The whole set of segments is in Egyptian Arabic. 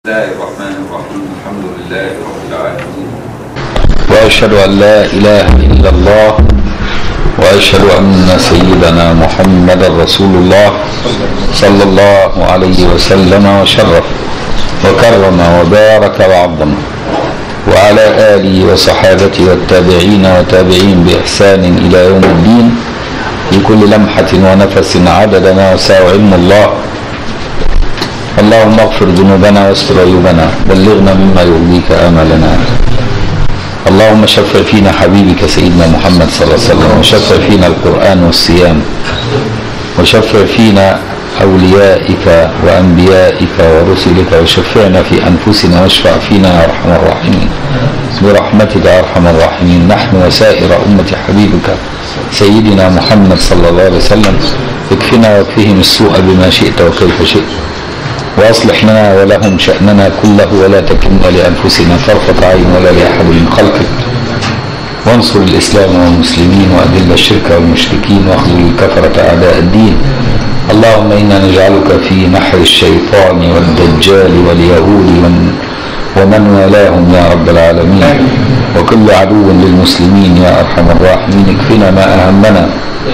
الله الرحمن الرحيم الحمد لله رب العالمين وأشهد أن لا إله إلا الله وأشهد أن سيدنا محمد رسول الله صلى الله عليه وسلم وشرف وكرم وبارك وعظم وعلى آله وصحابته والتابعين وتابعين بإحسان إلى يوم الدين في كل لمحة ونفس عدد ما وسع علم الله اللهم اغفر ذنوبنا واستر عيوبنا بلغنا مما يرضيك املنا اللهم شفع فينا حبيبك سيدنا محمد صلى الله عليه وسلم وشفع فينا القران والصيام وشفع فينا اوليائك وانبيائك ورسلك وشفعنا في انفسنا واشفع فينا يا ارحم الراحمين برحمتك يا ارحم الراحمين نحن وسائر امه حبيبك سيدنا محمد صلى الله عليه وسلم اكفنا واكفهم السوء بما شئت وكيف شئت وأصلح لنا ولهم شأننا كله ولا تكلنا لأنفسنا طرفة عين ولا لأحد من خلقك وانصر الإسلام والمسلمين وأذل الشرك والمشركين واخذل الكفرة أعداء الدين اللهم إنا نجعلك في نحر الشيطان والدجال واليهود ومن, ومن والاهم يا رب العالمين وكل عدو للمسلمين يا أرحم الراحمين اكفنا ما أهمنا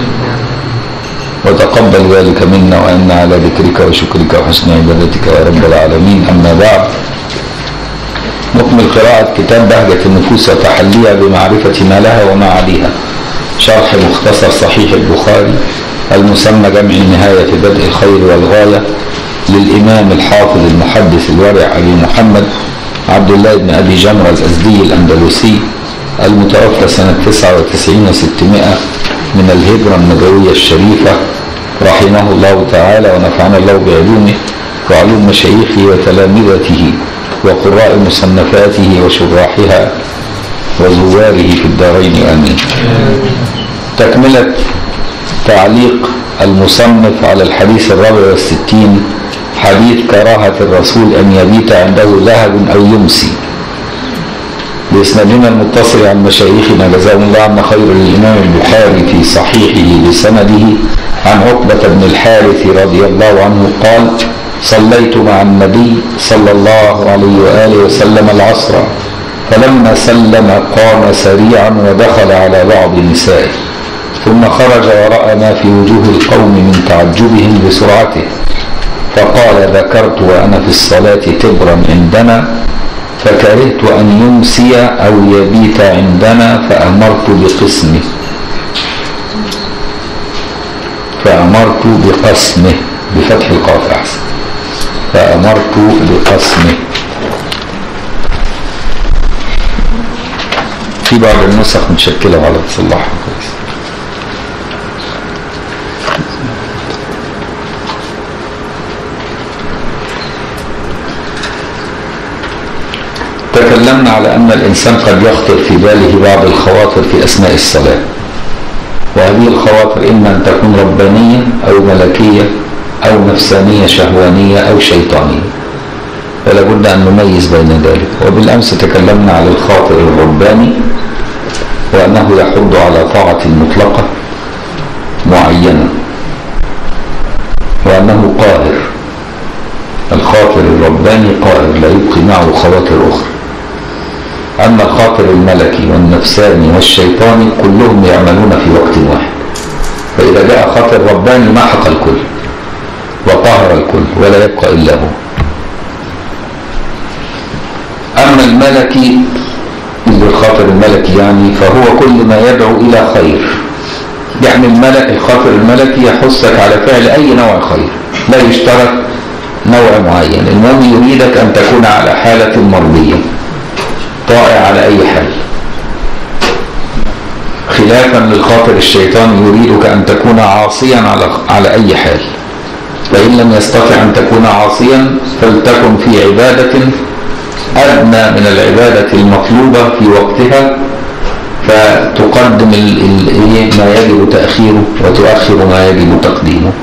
وتقبل ذلك منا وإنا على ذكرك وشكرك وحسن عبادتك يا رب العالمين أما بعد نكمل قراءة كتاب بهجة النفوس وتحليها بمعرفة ما لها وما عليها شرح مختصر صحيح البخاري المسمى جمع النهاية في بدء الخير والغاية للإمام الحافظ المحدث الورع أبي محمد عبد الله بن أبي جمرة الأزدي الأندلسي المتوفى سنة 99 و600 من الهجرة النبوية الشريفة رحمه الله تعالى ونفعنا الله بعلومه وعلوم مشايخه وتلامذته وقراء مصنفاته وشراحها وزواره في الدارين آمين تكملة تعليق المصنف على الحديث الرابع والستين حديث كراهة الرسول أن يبيت عنده ذهب أو يمسي بإسنادنا المتصل عن مشايخنا جزاهم الله عنا خير للإمام البخاري في صحيحه بسنده عن عقبة بن الحارث رضي الله عنه قال صليت مع النبي صلى الله عليه وآله وسلم العصر فلما سلم قام سريعا ودخل على بعض نسائه ثم خرج ورأى ما في وجوه القوم من تعجبهم بسرعته فقال ذكرت وأنا في الصلاة تبرا عندنا فكرهت أن يمسي أو يبيت عندنا فأمرت بقسمه فأمرت بقسمه بفتح القاف أحسن فأمرت بقسمه في بعض النسخ متشكلة على تصلحها كويس تكلمنا على أن الإنسان قد يخطر في باله بعض الخواطر في أثناء الصلاة وهذه الخواطر إما أن تكون ربانية أو ملكية أو نفسانية شهوانية أو شيطانية ولا بد أن نميز بين ذلك وبالأمس تكلمنا على الخاطر الرباني وأنه يحض على طاعة مطلقة معينة وأنه قاهر الخاطر الرباني قاهر لا يبقي معه خواطر أخرى أما الخاطر الملكي والنفساني والشيطاني كلهم يعملون في وقت واحد فإذا جاء خاطر رباني محق الكل وقهر الكل ولا يبقى إلا هو أما الملكي اللي الخاطر الملكي يعني فهو كل ما يدعو إلى خير يعني الملك الخاطر الملكي يحثك على فعل أي نوع خير لا يشترط نوع معين المهم يريدك أن تكون على حالة مرضية طائع على أي حال خلافا للخاطر الشيطان يريدك أن تكون عاصيا على على أي حال فإن لم يستطع أن تكون عاصيا فلتكن في عبادة أدنى من العبادة المطلوبة في وقتها فتقدم ما يجب تأخيره وتؤخر ما يجب تقديمه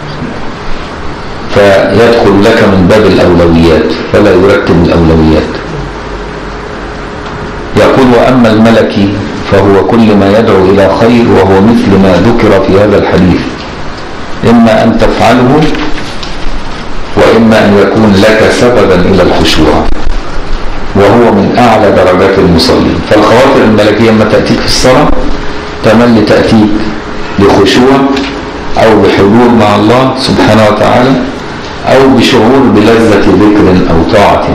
فيدخل لك من باب الأولويات فلا يرتب الأولويات يقول وأما الملكي فهو كل ما يدعو إلى خير وهو مثل ما ذكر في هذا الحديث إما أن تفعله وإما أن يكون لك سببا إلى الخشوع وهو من أعلى درجات المصلين فالخواطر الملكية لما تأتيك في الصلاة تملي تأتيك لخشوع أو بحضور مع الله سبحانه وتعالى أو بشعور بلذة ذكر أو طاعة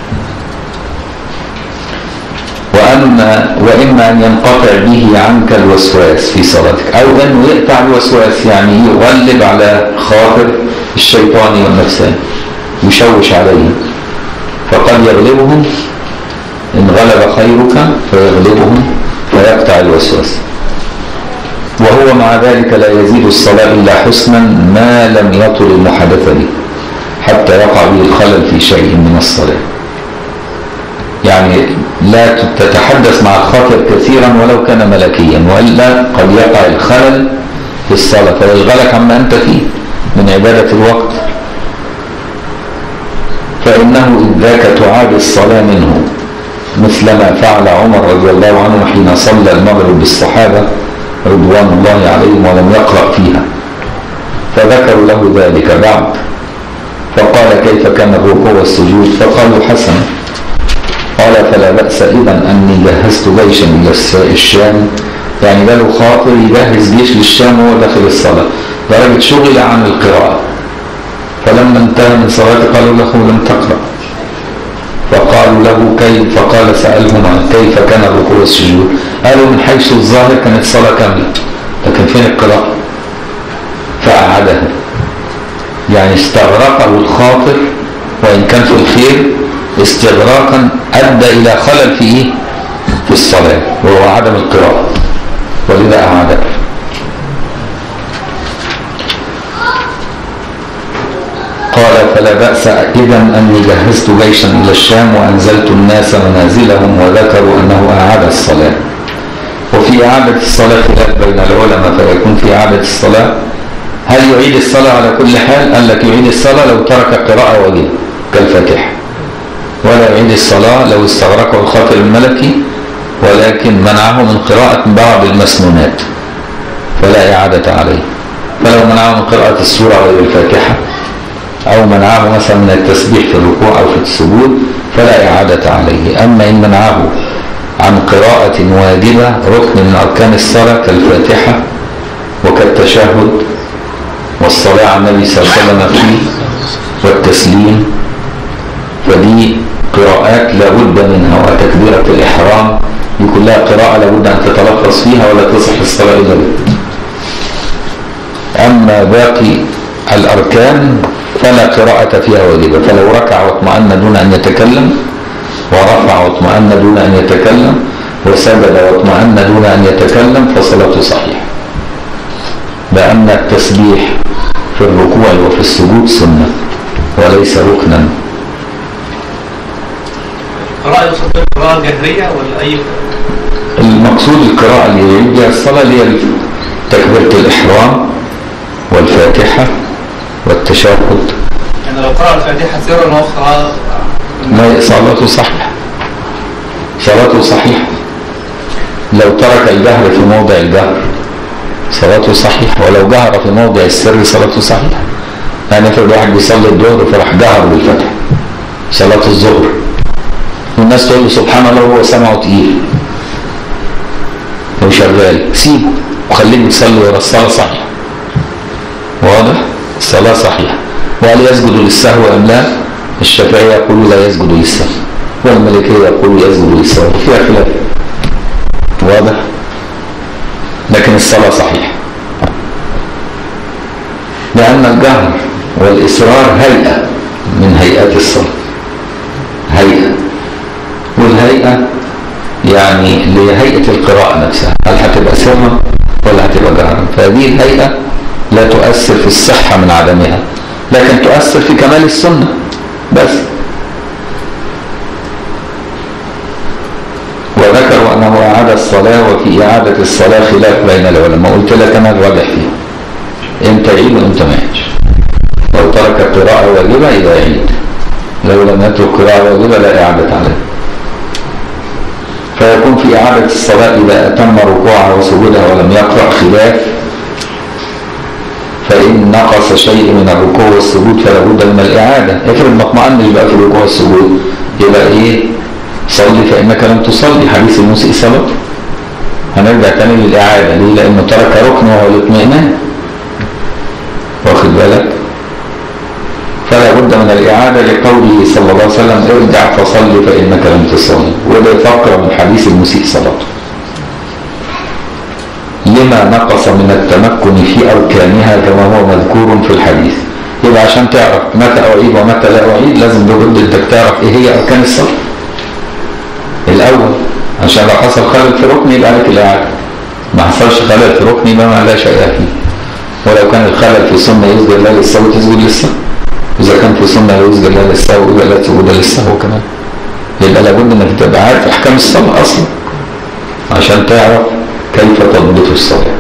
وأما وإما أن ينقطع به عنك الوسواس في صلاتك أو أنه يقطع الوسواس يعني يغلب على خاطر الشيطاني والنفساني يشوش عليه فقد يغلبهم إن غلب خيرك فيغلبهم فيقطع الوسواس وهو مع ذلك لا يزيد الصلاة إلا حسنا ما لم يطل المحدث به حتى يقع به الخلل في شيء من الصلاة يعني لا تتحدث مع الخاطر كثيرا ولو كان ملكيا وإلا قد يقع الخلل في الصلاة فيشغلك عما أنت فيه من عبادة الوقت فإنه إذ ذاك تعاد الصلاة منه مثلما فعل عمر رضي الله عنه حين صلى المغرب بالصحابة رضوان الله عليهم ولم يقرأ فيها فذكروا له ذلك بعد فقال كيف كان الركوع والسجود فقالوا حسن قال فلا بأس إذا أني جهزت جيشا إلى الشام يعني جاله خاطر يجهز جيش للشام وهو داخل الصلاة درجة شغل عن القراءة فلما انتهى من صلاته قالوا له لم تقرأ فقالوا له كيف فقال سألهما كيف كان الركوع والسجود قالوا من حيث الظاهر كانت صلاة كاملة لكن فين القراءة فأعادها يعني استغرقه الخاطر وإن كان في الخير استغراقا أدى إلى خلل في إيه؟ في الصلاة وهو عدم القراءة ولذا أعادها قال فلا بأس إذا أني جهزت جيشا إلى الشام وأنزلت الناس منازلهم وذكروا أنه أعاد الصلاة وفي إعادة الصلاة خلاف بين العلماء فيكون في إعادة الصلاة هل يعيد الصلاة على كل حال؟ قال لك يعيد الصلاة لو ترك قراءة واجبة كالفاتحة ولا يعيد الصلاة لو استغرقه الخاطر الملكي ولكن منعه من قراءة بعض المسنونات فلا إعادة عليه فلو منعه من قراءة السورة غير الفاتحة أو منعه مثلا من التسبيح في الركوع أو في السجود فلا إعادة عليه أما إن منعه عن قراءة واجبة ركن من أركان الصلاة كالفاتحة وكالتشهد والصلاة على النبي صلى الله عليه وسلم فيه والتسليم فدي قراءات لابد منها وتكبيرة الإحرام دي كلها قراءة لابد أن تتلفظ فيها ولا تصح الصلاة إلا بها أما باقي الأركان فلا قراءة فيها واجبة فلو ركع واطمأن دون أن يتكلم ورفع واطمأن دون أن يتكلم وسجد واطمأن دون أن يتكلم فصلاته صحيحة لأن التسبيح في الركوع وفي السجود سنة وليس ركنا قراءة يصدق قراءة جهرية ولا أي المقصود القراءة اللي يعيد بها الصلاة اللي هي تكبيرة الإحرام والفاتحة والتشهد يعني لو قرأ الفاتحة سرا وأخرى ما صلاته صحيحة صلاته صحيحة لو ترك الجهر في موضع الجهر صلاته صحيحة ولو جهر في موضع السر صلاته صحيحة يعني افرض واحد بيصلي الظهر فراح جهر بالفتح صلاة الظهر والناس تقول له سبحان الله وهو سمعه تقيل هو شغال سيبه وخليه يصلي ورا الصلاة صحيحة واضح؟ الصلاة صحيحة وهل يسجد للسهو أم لا؟ الشافعية يقول لا يسجد للسهو والمالكية يقول يسجد للسهو فيها خلاف واضح؟ لكن الصلاة صحيحة لأن الجهر والإصرار هيئة من هيئات الصلاة هيئة والهيئة يعني لهيئة القراءة نفسها هل هتبقى سرا ولا هتبقى جهرا فهذه الهيئة لا تؤثر في الصحة من عدمها لكن تؤثر في كمال السنة بس وذكروا أنه أعاد الصلاة وفي إعادة الصلاة خلاف بين العلماء قلت لك أنا الراجح فيه إمتى يعيد وإمتى ما يعيدش لو ترك قراءة واجبة يبقى يعيد لو لم يترك قراءة واجبة لا إعادة عليه فيكون في إعادة الصلاة إذا أتم ركوعها وسجودها ولم يقرأ خلاف فإن نقص شيء من الركوع والسجود فلا بد من الإعادة افرض ما اطمأنش بقى في الركوع والسجود يبقى إيه صلي فإنك لم تصلي حديث المسيء صلاته هنرجع تاني للإعادة ليه؟ لأنه ترك ركن وهو الاطمئنان واخد بالك فلا بد من الإعادة لقوله صلى الله عليه وسلم ارجع فصلي فإنك لم تصلي وده فقرة من حديث المسيء صلاته لما نقص من التمكن في أركانها كما هو مذكور في الحديث يبقى عشان تعرف متى أعيد ومتى لا أعيد لازم بجد انك تعرف ايه هي أركان الصلاة الأول عشان لو حصل خلل في ركن يبقى عليك الإعادة ما حصلش خلل في ركن يبقى ما لا شيء فيه ولو كان الخلل في سنة يسجد لا للسهو تسجد للسهو إذا كان في سنة لا يسجد لا للسهو يبقى لا تسجد للسهو كمان يبقى لابد انك تبقى عارف احكام الصلاة اصلا عشان تعرف كيف تضبط الصلاة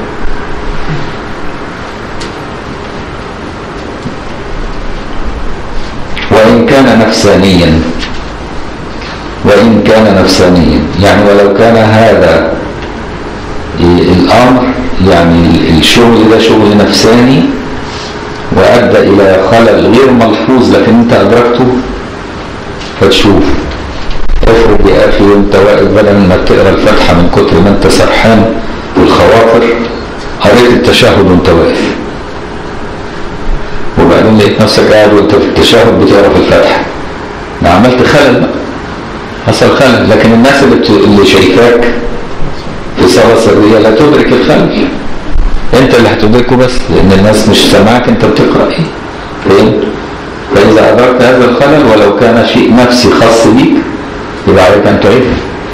وإن كان نفسانيا وإن كان نفسانيا يعني ولو كان هذا الأمر يعني الشغل ده شغل نفساني وأدى إلى خلل غير ملحوظ لكن أنت أدركته فتشوف افرض يا أخي وأنت واقف بدل ما تقرأ الفاتحة من كتر ما أنت سرحان والخواطر قريت التشهد وأنت واقف وبعدين لقيت نفسك قاعد وأنت في التشهد بتقرأ في الفاتحة ده عملت خلل بقى حصل خلل لكن الناس اللي, بت... اللي شايفاك في صلاة سرية لا تدرك الخلل انت اللي هتدركه بس لان الناس مش سامعك انت بتقرا ايه فهمت فاذا ادركت هذا الخلل ولو كان شيء نفسي خاص بيك يبقى عليك ان تعيده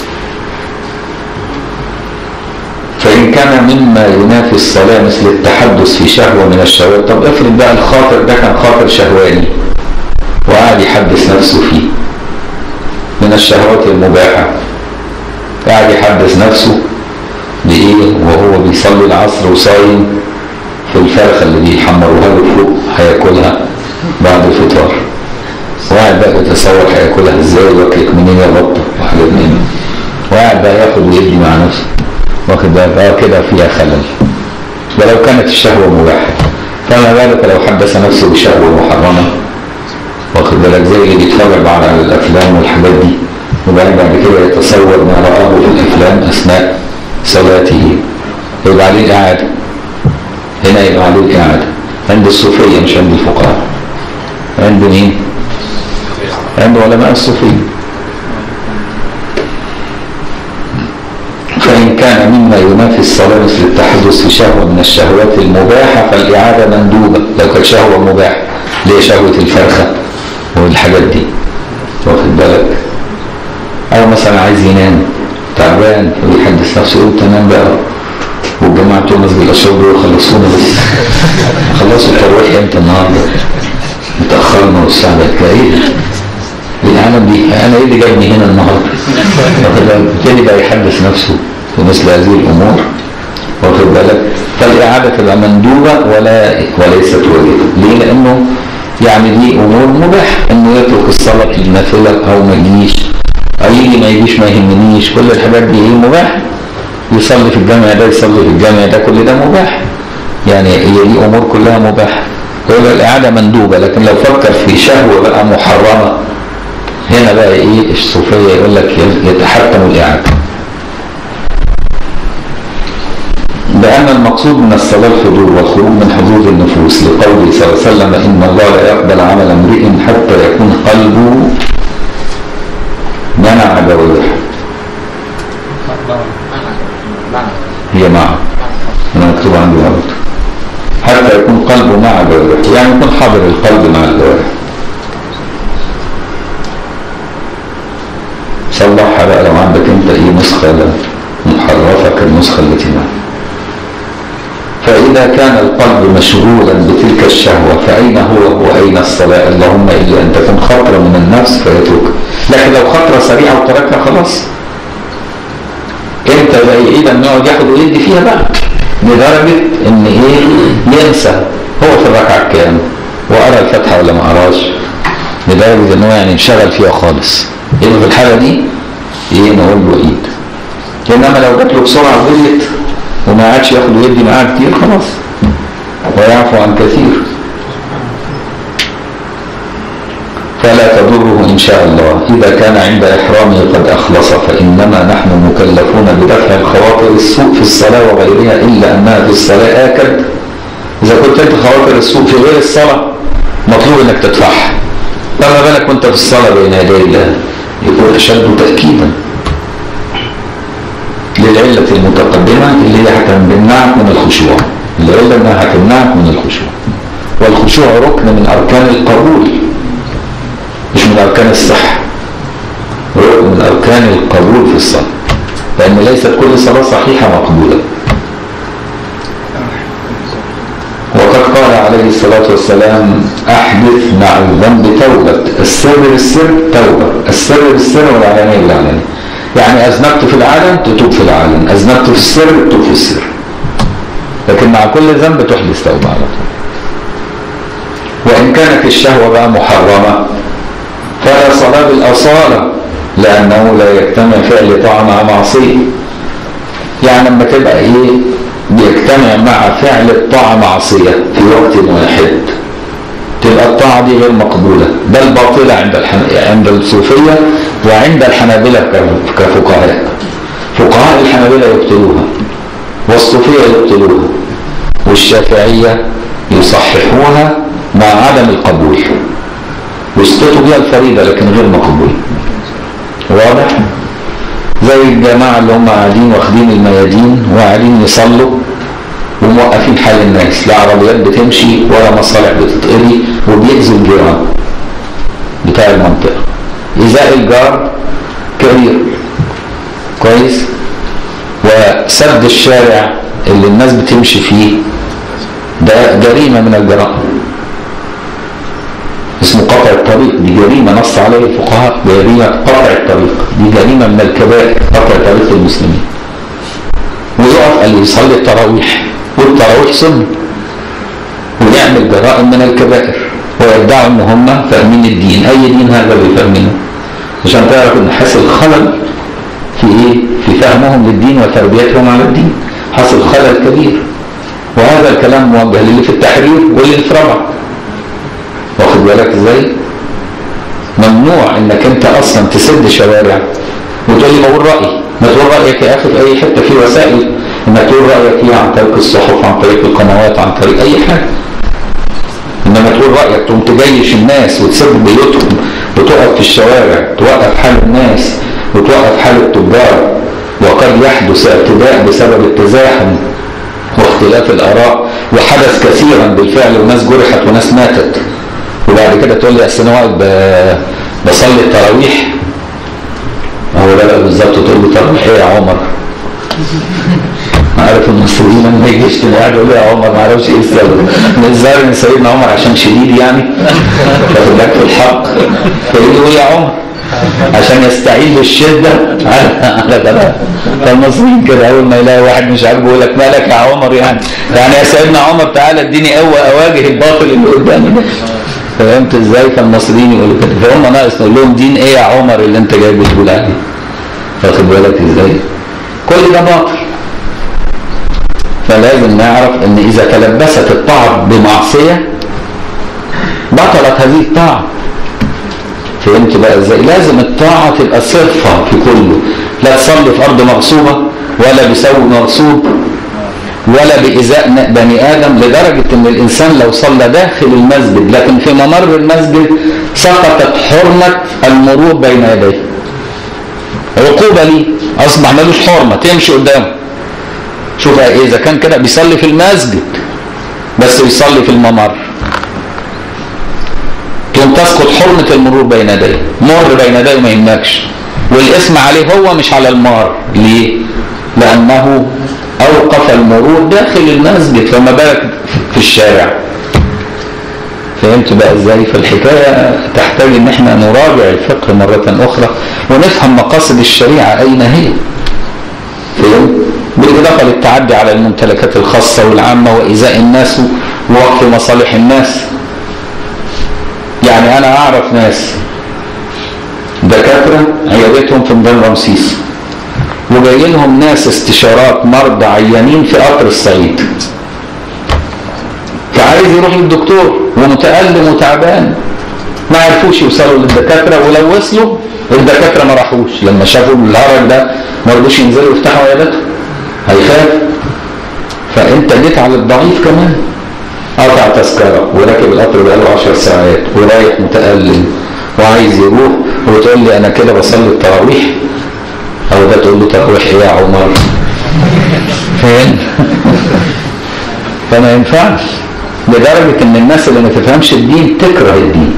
فان كان مما ينافي الصلاه مثل التحدث في شهوه من الشهوات طب افرض بقى الخاطر ده كان خاطر شهواني وقعد يحدث نفسه فيه من الشهوات المباحه قاعد يحدث نفسه بإيه وهو بيصلي العصر وصايم في الفرخة اللي بيحمروها له فوق هياكلها بعد الفطار وقاعد بقى يتصور هياكلها ازاي واكلت منين يا بطة وحاجات منين وقاعد بقى ياخد ويدي مع نفسه واخد بالك اه كده فيها خلل ولو كانت الشهوة مباحة فما بالك لو حدث نفسه بشهوة محرمة واخد بالك زي اللي بيتفرج على الأفلام والحاجات دي وبعدين بعد كده يتصور ما رآه في الأفلام أثناء صلاته يبقى عليه الإعادة هنا يبقى عليه الإعادة عند الصوفية مش عند الفقهاء عند مين؟ عند علماء الصوفية فإن كان مما ينافي الصلاة مثل التحدث في شهوة من الشهوات المباحة فالإعادة مندوبة لو كانت شهوة مباحة ليه شهوة الفرخة والحاجات دي واخد بالك أو مثلا عايز ينام تعبان ويحدث نفسه يقول تنام بقى والجماعة بتوع مسجد الأشرار دول خلصونا بس خلصوا التراويح امتى النهارده؟ متأخرنا والساعة بقت كئيبة العالم دي أنا إيه اللي جايبني هنا النهارده؟ واخد بالك؟ ابتدي بقى يحدث نفسه في مثل هذه الأمور واخد بالك؟ فالإعادة تبقى مندوبة ولا وليست واجبة، ليه؟ لأنه يعني دي أمور مباحة إنه يترك الصلاة النافلة أو ما يجيش أو يجي ما يجيش ما يهمنيش كل الحاجات دي ايه مباح يصلي في الجامع ده يصلي في الجامع ده كل ده مباح يعني هي دي امور كلها مباحه ويبقى الاعاده مندوبه لكن لو فكر في شهوه بقى محرمه هنا بقى ايه الصوفيه يقول لك يتحتم الاعاده بأن المقصود من الصلاة الحضور والخروج من حدود النفوس لقوله صلى الله عليه وسلم إن الله لا يقبل عمل امرئ حتى يكون قلبه منع جوارح هي مع انا مكتوب عندي غلط حتى يكون قلبه مع جوارح يعني يكون حاضر القلب مع الجوارح صلحها بقى لو عندك انت ايه نسخه محرفه كالنسخه التي معك فإذا كان القلب مشغولا بتلك الشهوة فأين هو وأين الصلاة اللهم إلا أن تكون خطرة من النفس فيتركها لكن لو خطرة سريعة وتركها خلاص امتى بقى يعيد ان يقعد ياخد ويدي فيها بقى لدرجة ان ايه ينسى هو في الركعة الكام وقرا الفاتحة ولا ما قراش لدرجة ان هو يعني انشغل فيها خالص يبقى في الحالة دي ايه نقول له عيد انما لو جات له بسرعة غلط وما عادش ياخد ويدي معاه كتير خلاص ويعفو عن كثير فلا تضره إن شاء الله إذا كان عند إحرامه قد أخلص فإنما نحن مكلفون بدفع الخواطر السوء في الصلاة وغيرها إلا أنها في الصلاة آكد إذا كنت أنت خواطر السوء في غير الصلاة مطلوب أنك تدفعها فما بالك وأنت في الصلاة بين يدي الله يكون أشد تأكيدا للعلة المتقدمة اللي هي هتمنعك من الخشوع العلة أنها هتمنعك من الخشوع والخشوع ركن من أركان القبول مش من أركان الصحة ركن من أركان القبول في الصلاة لأن ليست كل صلاة صحيحة مقبولة وقد قال عليه الصلاة والسلام أحدث مع الذنب توبة السر بالسر توبة السر بالسر والعلانية بالعلانية يعني أذنبت في العالم تتوب في العالم أذنبت في السر تتوب في السر لكن مع كل ذنب تحدث توبة على طول وإن كانت الشهوة بقى محرمة فلا صلاة بالأصالة لأنه لا يجتمع فعل طاعة مع معصية يعني لما تبقى إيه بيجتمع مع فعل الطاعة معصية في وقت واحد تبقى الطاعة دي غير مقبولة بل باطلة عند الحن... عند الصوفية وعند الحنابلة ك- كفقهاء فقهاء الحنابلة يبطلوها والصوفية يبطلوها والشافعية يصححوها مع عدم القبول ويسقطوا بها الفريضة لكن غير مقبولة واضح؟ زي الجماعة اللي هم قاعدين واخدين الميادين وقاعدين يصلوا وموقفين حال الناس لا عربيات بتمشي ولا مصالح بتتقضي وبيأذوا الجيران بتاع المنطقة إيذاء الجار كبير كويس وسد الشارع اللي الناس بتمشي فيه ده جريمة من الجرائم اسمه قطع الطريق دي جريمة نص عليه الفقهاء جريمة قطع الطريق دي جريمة من الكبائر قطع طريق المسلمين ويقف قال يصلي التراويح والتراويح سنة ويعمل جرائم من الكبائر ويدعوا ان هم فاهمين الدين اي دين هذا اللي فاهمينه عشان تعرف ان حصل خلل في ايه في فهمهم للدين وتربيتهم على الدين حصل خلل كبير وهذا الكلام موجه للي في التحرير واللي في ربع واخد بالك ازاي ممنوع انك انت اصلا تسد شوارع وتقول لي بقول رايي ما تقول رايك يا اخي في اي حته في وسائل انك تقول رايك فيها عن طريق الصحف عن طريق القنوات عن طريق اي حاجه انما تقول رايك تقوم تجيش الناس وتسد بيوتهم وتقف في الشوارع توقف حال الناس وتوقف حال التجار وقد يحدث اعتداء بسبب التزاحم واختلاف الاراء وحدث كثيرا بالفعل وناس جرحت وناس ماتت وبعد كده تقول لي اصل انا واقف ب- بصلي التراويح هو ده بقى بالظبط تقول له تراويح ايه يا عمر؟ عارف المصريين لما يجي يشتم واحد يقول له يا عمر ما اعرفش ايه السبب من الظاهر ان سيدنا عمر عشان شديد يعني واخد بالك في الحق فيجي يقول يا عمر عشان يستعين بالشده على على كلام فالمصريين كده اول ما يلاقي واحد مش عاجبه يقول لك مالك يا عمر يعني يعني يا سيدنا عمر تعالى اديني قوه اواجه الباطل اللي قدامي ده فهمت ازاي فالمصريين يقولوا كده فهم ناقص نقول لهم دين ايه يا عمر اللي انت جاي بتقول عليه واخد بالك ازاي كل ده باطل فلازم نعرف ان اذا تلبست الطاعه بمعصيه بطلت هذه الطاعه فهمت بقى ازاي لازم الطاعه تبقى صرفه في كله لا تصلي في ارض مغصوبه ولا بسوء مغصوب ولا بإزاء بني آدم لدرجة أن الإنسان لو صلى داخل المسجد لكن في ممر المسجد سقطت حرمة المرور بين يديه عقوبة ليه أصبح ملوش حرمة تمشي قدامه شوف إيه إذا كان كده بيصلي في المسجد بس بيصلي في الممر تقوم تسقط حرمة المرور بين يديه مر بين يديه ما يهمكش والاسم عليه هو مش على المار ليه؟ لأنه أوقف المرور داخل المسجد فما بالك في الشارع فهمت بقى ازاي فالحكاية تحتاج ان احنا نراجع الفقه مرة اخرى ونفهم مقاصد الشريعة اين هي فهمت بالاضافة للتعدي على الممتلكات الخاصة والعامة وايذاء الناس ووقف مصالح الناس يعني انا اعرف ناس دكاترة عيادتهم في ميدان رمسيس وجاي لهم ناس استشارات مرضى عيانين في قطر الصعيد وعايز يروح للدكتور ومتألم وتعبان ما عرفوش يوصلوا للدكاترة ولو وصلوا الدكاترة ما راحوش لما شافوا الهرج ده ما رضوش ينزلوا يفتحوا عياداتهم هيخاف فانت جيت على الضعيف كمان قطع تذكرة وراكب القطر بقاله 10 ساعات ورايح متألم وعايز يروح وتقول لي انا كده بصلي التراويح او ده تقول له تراويح ايه يا عمر فين فما ينفعش لدرجة ان الناس اللي ما تفهمش الدين تكره الدين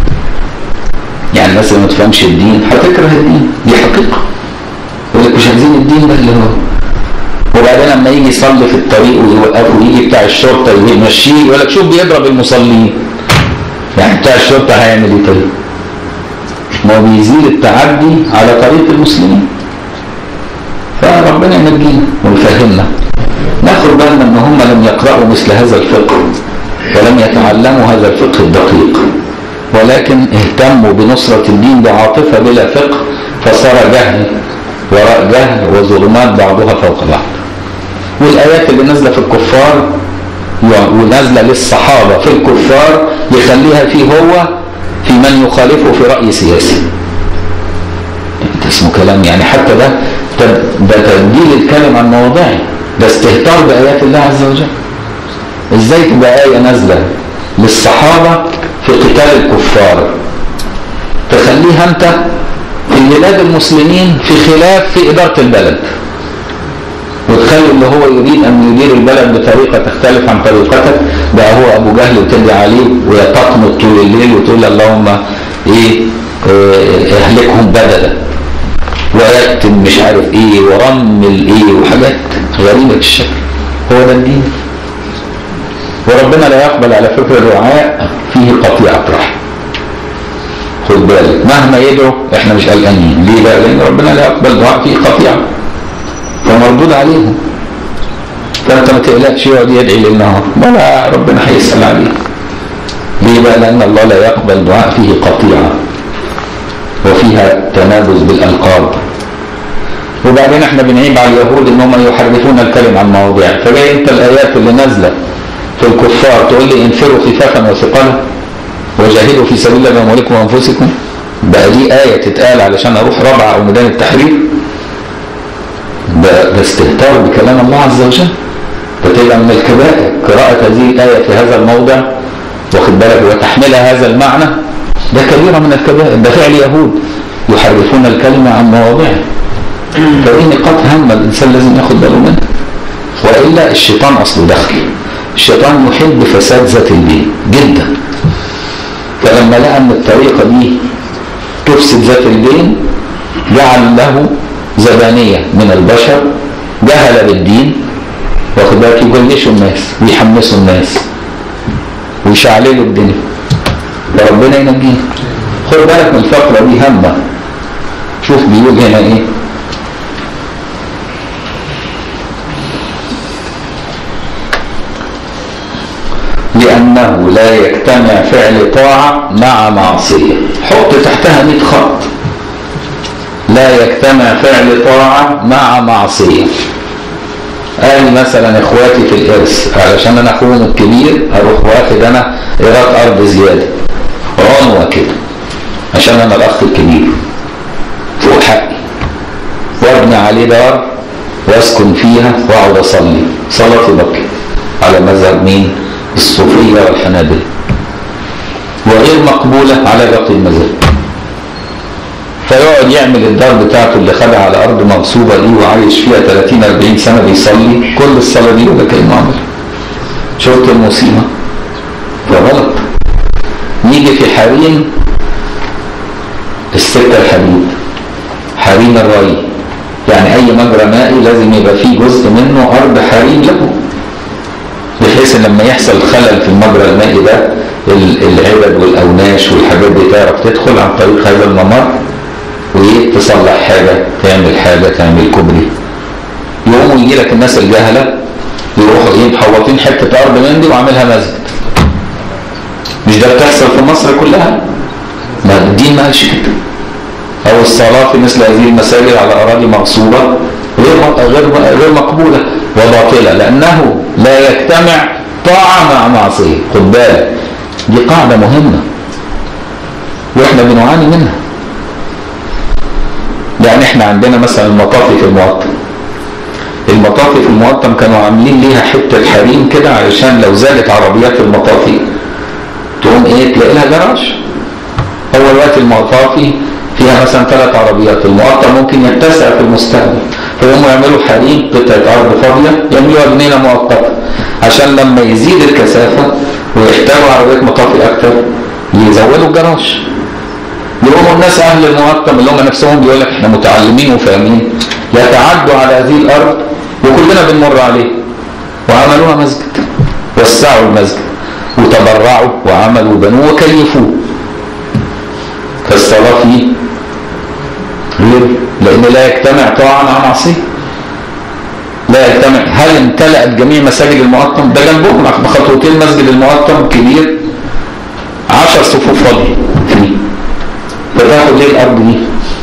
يعني الناس اللي ما تفهمش الدين هتكره الدين دي حقيقة يقول لك مش عايزين الدين ده اللي هو وبعدين لما يجي يصلي في الطريق ويوقفه ويجي بتاع الشرطة يمشيه يقول لك شوف بيضرب المصلين يعني بتاع الشرطة هيعمل ايه طيب؟ ما هو بيزيل التعدي على طريق المسلمين فربنا ينجينا ويفهمنا ناخد بالنا ان هم لم يقرأوا مثل هذا الفقه ولم يتعلموا هذا الفقه الدقيق ولكن اهتموا بنصرة الدين بعاطفة بلا فقه فصار جهل وراء جهل وظلمات بعضها فوق بعض والآيات اللي نازلة في الكفار ونازلة للصحابة في الكفار يخليها فيه هو في من يخالفه في رأي سياسي ده اسمه كلام يعني حتى ده ده تبديل الكلام عن مواضعه ده استهتار بآيات الله عز وجل ازاي تبقى آية نازلة للصحابة في قتال الكفار تخليها انت في بلاد المسلمين في خلاف في إدارة البلد وتخلي اللي هو يريد أن يدير البلد بطريقة تختلف عن طريقتك ده هو أبو جهل وتدعي عليه ويتقنط طول الليل وتقول اللهم إيه اه اهلكهم بدلا ويكتم مش عارف ايه ورمل ايه وحاجات غريبة الشكل هو ده الدين وربنا لا يقبل على فكرة الرعاء فيه قطيعة رحم خد بالك مهما يدعو احنا مش قلقانين ليه بقى لان ربنا لا يقبل دعاء فيه قطيعة فمردود عليهم فانت ما تقلقش يقعد يدعي ليل نهار ولا ربنا هيسأل عليه ليه بقى لان الله لا يقبل دعاء فيه قطيعة وفيها تنابز بالألقاب وبعدين احنا بنعيب على اليهود ان هم يحرفون الكلم عن مواضيع فجاي انت الايات اللي نازله في الكفار تقول لي انفروا خفافا وثقالا وجاهدوا في سبيل الله باموالكم وانفسكم بقى دي ايه تتقال علشان اروح رابعه او ميدان التحرير ده, ده استهتار بكلام الله عز وجل فتبقى من الكبائر قراءة هذه الآية في هذا الموضع واخد بالك وتحملها هذا المعنى ده كبيرة من الكبائر ده فعل يهود يحرفون الكلمة عن مواضعه فدي نقاط هامة الإنسان لازم ياخد باله منها وإلا الشيطان أصله دخل الشيطان يحب فساد ذات البين جدا فلما لقى أن الطريقة دي تفسد ذات البين جعل له زبانية من البشر جهل بالدين واخد بالك يجلشوا الناس ويحمسوا الناس ويشعللوا الدنيا فربنا ينجينا خد بالك من الفقرة دي هامة شوف بيقول هنا ايه لأنه لا يجتمع فعل طاعة مع معصية حط تحتها 100 خط لا يجتمع فعل طاعة مع معصية قال مثلا اخواتي في الارث علشان انا اخوهم الكبير اروح واخد انا ايراد ارض زياده عنوه كده عشان انا الاخ الكبير فوق حقي وابني عليه دار واسكن فيها واقعد اصلي صلاه بكر على مذهب مين؟ الصوفيه والحنابله وغير مقبوله على باقي المذاهب فيقعد يعمل الدار بتاعته اللي خدها على ارض مغصوبه دي وعايش فيها 30 40 سنه بيصلي كل الصلاه دي ولا كانه عمل شفت المصيبه فغلط نيجي في حريم السكه الحديد حريم الري يعني اي مجرى مائي لازم يبقى فيه جزء منه ارض حريم له بحيث ان لما يحصل خلل في المجرى المائي ده العبد والاوناش والحاجات دي تعرف تدخل عن طريق هذا الممر وتصلح حاجة تعمل حاجة تعمل كوبري يقوموا يجي لك الناس الجهلة يروحوا ايه محوطين حتة أرض من دي وعاملها مسجد مش ده بتحصل في مصر كلها ما الدين ما قالش كده أو الصلاة في مثل هذه المساجد على أراضي مغصوبة غير غير غير مقبولة وباطلة لأنه لا يجتمع طاعة مع معصية خد بالك دي قاعدة مهمة واحنا بنعاني منها يعني احنا عندنا مثلا المطافي في المقطم المطافي في المقطم كانوا عاملين ليها حتة حريم كده علشان لو زادت عربيات المطافي تقوم ايه تلاقي لها جراج هو الوقت المطافي فيها مثلا ثلاث عربيات المقطم ممكن يتسع في المستقبل فيقوموا يعملوا حريم قطعة أرض فاضية يعملوها جنينة مؤقتة عشان لما يزيد الكثافة ويحتاجوا عربيات مطافي أكتر يزودوا الجراج يقوموا الناس أهل المقطم اللي هم نفسهم بيقول لك احنا متعلمين وفاهمين يتعدوا على هذه الأرض وكلنا بنمر عليه وعملوها مسجد وسعوا المسجد وتبرعوا وعملوا وبنوا وكيفوه فالصلاة فيه غير لأن لا يجتمع طاعة مع معصية لا يجتمع هل امتلأت جميع مساجد المقطم ده جنبهم بخطوتين مسجد المقطم كبير عشر صفوف فاضية فيه فتاخد ليه الأرض دي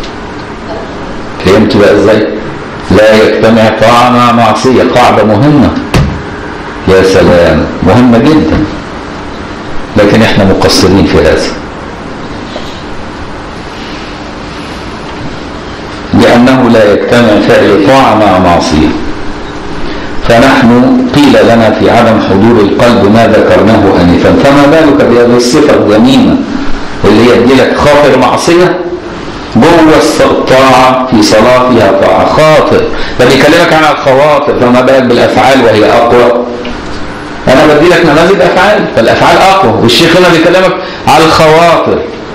فهمت بقى ازاي لا يجتمع طاعة مع معصية قاعدة مهمة يا سلام مهمة جدا لكن احنا مقصرين في هذا لأنه لا يجتمع فعل طاعة مع معصية فنحن قيل لنا في عدم حضور القلب ما ذكرناه آنفا فما بالك بهذه الصفة الذميمة اللي هي لك خاطر معصية جوه الطاعة في صلاة فيها طاعة خاطر ده بيكلمك عن الخواطر فما بالك بالأفعال وهي أقوى أنا بدي لك نماذج أفعال فالأفعال أقوى والشيخ هنا بيكلمك على الخواطر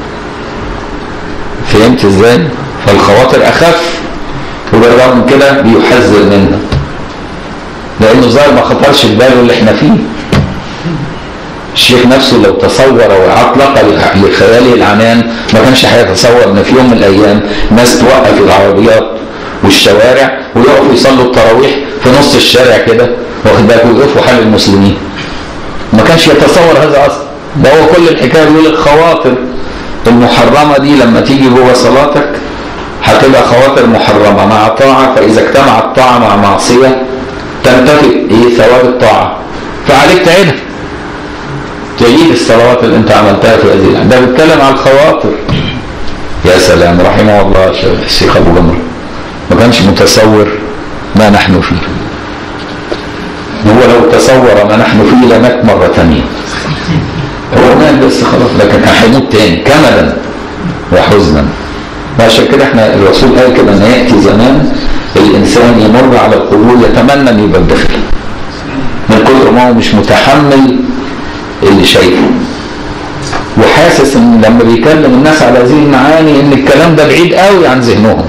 فهمت ازاي؟ فالخواطر أخف وبالرغم من كده بيحذر منها لأنه ظاهر ما خطرش في باله اللي احنا فيه الشيخ نفسه لو تصور وأطلق لخياله العنان ما كانش هيتصور ان في يوم من الايام ناس توقف العربيات والشوارع ويقفوا يصلوا التراويح في نص الشارع كده واخد بالك ويقفوا حال المسلمين ما كانش يتصور هذا اصلا ده هو كل الحكايه بيقول الخواطر المحرمه دي لما تيجي جوه صلاتك هتبقى خواطر محرمه مع طاعه فاذا اجتمعت طاعه مع معصيه تنتفي ايه ثواب الطاعه فعليك تعيدها تعيد الصلوات اللي انت عملتها في هذه ده بيتكلم على الخواطر يا سلام رحمه الله الشيخ ابو جمر ما كانش متصور ما نحن فيه هو لو تصور ما نحن فيه لمات مرة ثانية هو مات بس خلاص لكن كان هيموت تاني كمدا وحزنا عشان كده احنا الرسول قال كده ان ياتي زمان الانسان يمر على القبور يتمنى ان يبقى داخل من كتر ما هو مش متحمل اللي شايفه وحاسس ان لما بيكلم الناس على هذه المعاني ان الكلام ده بعيد قوي عن ذهنهم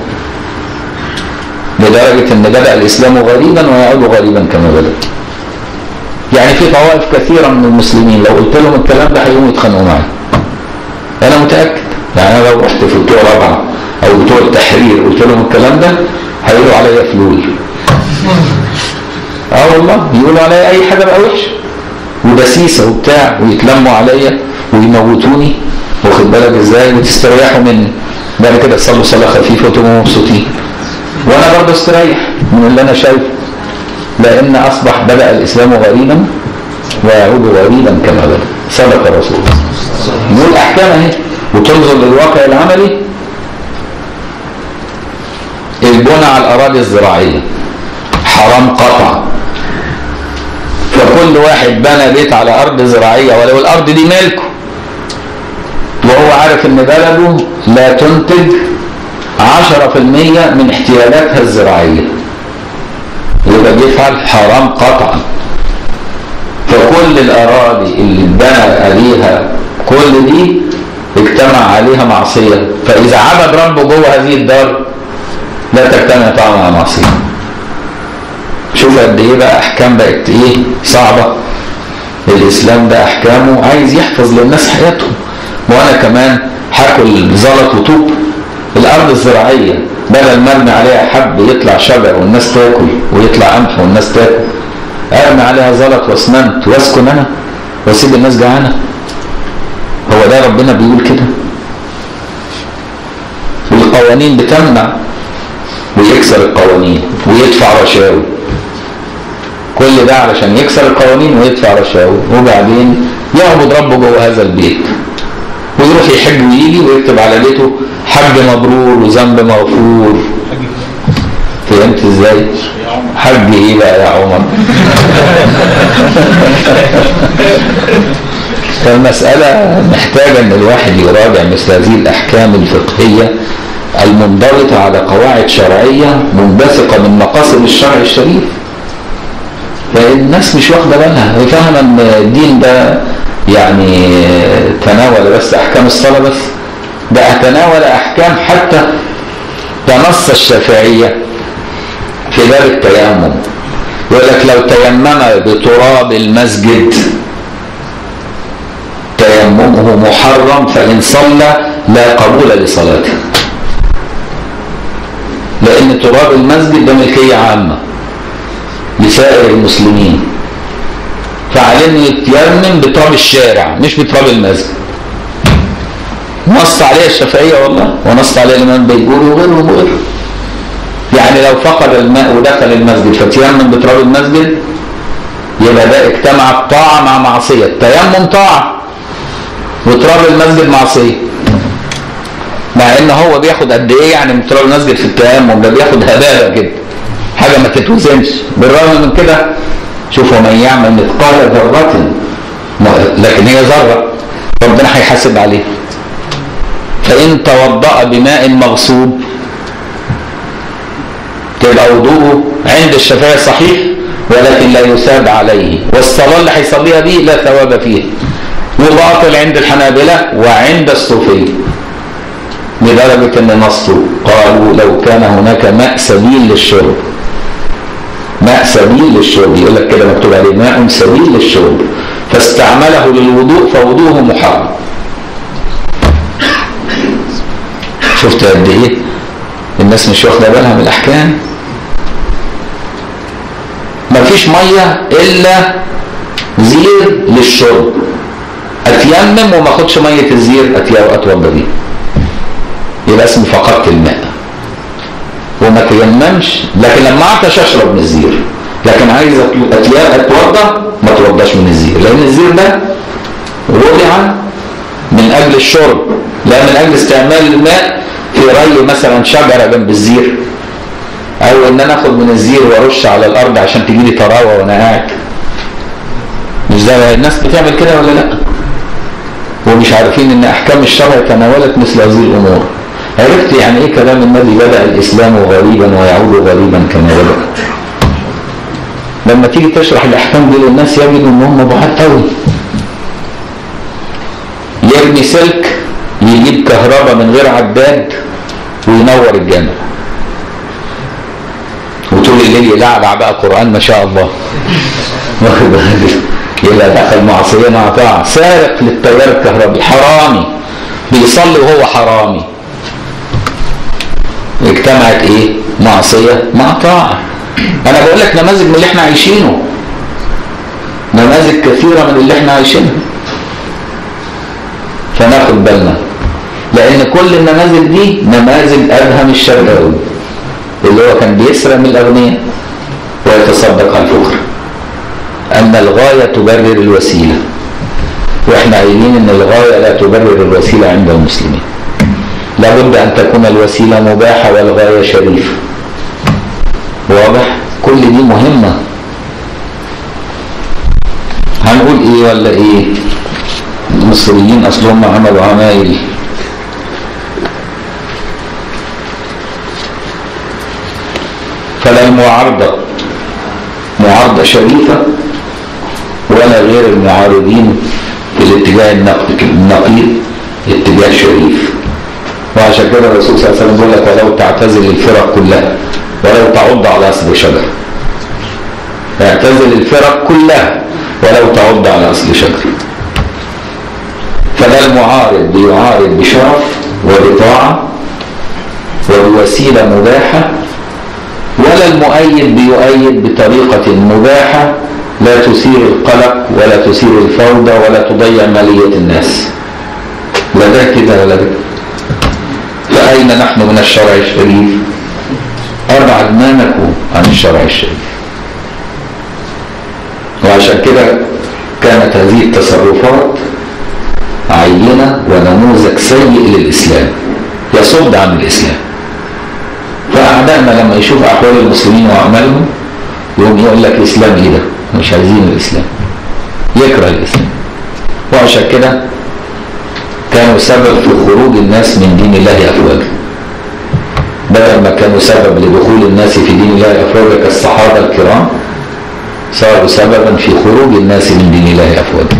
لدرجة ان بدأ الاسلام غريبا ويعود غريبا كما بدأ يعني في طوائف كثيرة من المسلمين لو قلت لهم الكلام ده هيقوموا يتخانقوا معايا انا متأكد يعني انا لو رحت في بتوع رابعة او بتوع التحرير قلت لهم الكلام ده هيقولوا عليا فلول اه والله يقولوا عليا اي حاجة بقى وحشه ودسيسه وبتاع ويتلموا عليا ويموتوني واخد بالك ازاي وتستريحوا مني بعد كده تصلوا صلاه خفيفه وتبقوا مبسوطين وانا برضه استريح من اللي انا شايفه لان اصبح بدا الاسلام غريبا ويعود غريبا كما بدا صدق الرسول نقول احكام اهي وتنظر للواقع العملي البنى على الاراضي الزراعيه حرام قطعا فكل واحد بنى بيت على ارض زراعيه ولو الارض دي ملكه وهو عارف ان بلده لا تنتج 10% من احتياجاتها الزراعيه يبقى بيفعل حرام قطعا فكل الاراضي اللي اتبنى عليها كل دي اجتمع عليها معصيه فاذا عبد ربه جوه هذه الدار لا تجتمع طبعا مع معصيه شوف قد ايه بقى احكام بقت ايه صعبه الاسلام ده احكامه عايز يحفظ للناس حياتهم وانا كمان هاكل زلط وطوب الارض الزراعيه بدل ما ارمي عليها حب يطلع شجر والناس تاكل ويطلع قمح والناس تاكل ارمي عليها زلط واسمنت واسكن انا واسيب الناس جعانه هو ده ربنا بيقول كده والقوانين بتمنع ويكسر القوانين ويدفع رشاوي كل ده علشان يكسر القوانين ويدفع رشاوي وبعدين يعبد ربه جوه هذا البيت ويروح يحج ويجي ويكتب على بيته حج مبرور وذنب مغفور فهمت ازاي؟ حج ايه بقى يا عمر؟ فالمسألة محتاجة ان الواحد يراجع مثل هذه الاحكام الفقهية المنضبطة على قواعد شرعية منبثقة من مقاصد الشرع الشريف فالناس مش واخدة بالها هي فاهمة ان الدين ده يعني تناول بس احكام الصلاة بس ده تناول احكام حتى تنص الشافعية في باب التيمم يقول لك لو تيمم بتراب المسجد تيممه محرم فإن صلى لا قبول لصلاته لأن تراب المسجد ده ملكية عامة لسائر المسلمين فعليه انه يتيمم بتراب الشارع مش بتراب المسجد نص عليها الشافعية والله ونص عليها الإمام بيقول وغيره وغيره يعني لو فقد الماء ودخل المسجد فتيمم بتراب المسجد يبقى ده اجتمع طاعة مع معصية التيمم طاعة وتراب المسجد معصية مع ان هو بياخد قد ايه يعني من تراب المسجد في التيمم ده بياخد هبالة كده حاجة ما تتوزنش بالرغم من كده شوفوا من يعمل مثقال ذرة لكن هي ذرة ربنا هيحاسب عليها فإن توضأ بماء مغصوب تبقى وضوءه عند الشافعية صحيح ولكن لا يثاب عليه والصلاة اللي هيصليها دي لا ثواب فيها وباطل عند الحنابلة وعند الصوفية لدرجة ان نصوا قالوا لو كان هناك ماء سبيل للشرب ماء سبيل للشرب يقول لك كده مكتوب عليه ماء سبيل للشرب فاستعمله للوضوء فوضوءه محرم شفت قد ايه الناس مش واخده بالها من الاحكام مفيش ميه الا زير للشرب اتيمم وما اخدش ميه الزير اتوضى بيه يبقى اسمه فقدت الماء وما تيممش لكن لما اعطش اشرب من الزير لكن عايز اتوضى ما اتوضاش من الزير لان الزير ده وضع من اجل الشرب لا من اجل استعمال الماء في ري مثلا شجره جنب الزير او ان انا اخد من الزير وارش على الارض عشان تجي لي طراوه وانا قاعد مش زي الناس بتعمل كده ولا لا ومش عارفين ان احكام الشرع تناولت مثل هذه الامور عرفت يعني ايه كلام النبي بدا الاسلام غريبا ويعود غريبا كما بدا لما تيجي تشرح الاحكام دي للناس يجدوا ان هم بعاد قوي يرمي سلك يجيب كهرباء من غير عداد وينور الجامع وطول الليل يلعلع بقى قران ما شاء الله واخد بالك يبقى دخل معصيه مع طاعه سارق للتيار الكهربي حرامي بيصلي وهو حرامي اجتمعت ايه معصيه مع طاعه انا بقول لك نماذج من اللي احنا عايشينه نماذج كثيره من اللي احنا عايشينها فناخد بالنا لان كل النماذج دي نماذج ادهم الشرقاوي اللي هو كان بيسرق من الاغنياء ويتصدق على الفقراء ان الغايه تبرر الوسيله واحنا قايلين ان الغايه لا تبرر الوسيله عند المسلمين لابد ان تكون الوسيله مباحه والغايه شريفه واضح كل دي مهمه هنقول ايه ولا ايه المصريين اصلهم عملوا عمايل فلا المعارضة معارضة شريفة ولا غير المعارضين في الاتجاه النقيض اتجاه شريف وعشان كده الرسول صلى الله عليه وسلم بيقول لك ولو تعتزل الفرق كلها ولو تعض على اصل شجره اعتزل الفرق كلها ولو تعض على اصل شجره فلا المعارض بيعارض بشرف وبطاعه وبوسيله مباحه ولا المؤيد بيؤيد بطريقه مباحه لا تثير القلق ولا تثير الفوضى ولا تضيع ماليه الناس لا ده كده ولا ده فأين نحن من الشرع الشريف أبعد ما نكون عن الشرع الشريف وعشان كده كانت هذه التصرفات عينة ونموذج سيء للإسلام يصد عن الإسلام فأعدائنا لما يشوف أحوال المسلمين وأعمالهم يقوم يقول لك الإسلام إيه ده؟ مش عايزين الإسلام يكره الإسلام وعشان كده كانوا سبب في خروج الناس من دين الله أفواجا بدل ما كانوا سبب لدخول الناس في دين الله أفواجا كالصحابة الكرام صاروا سببا في خروج الناس من دين الله أفواجا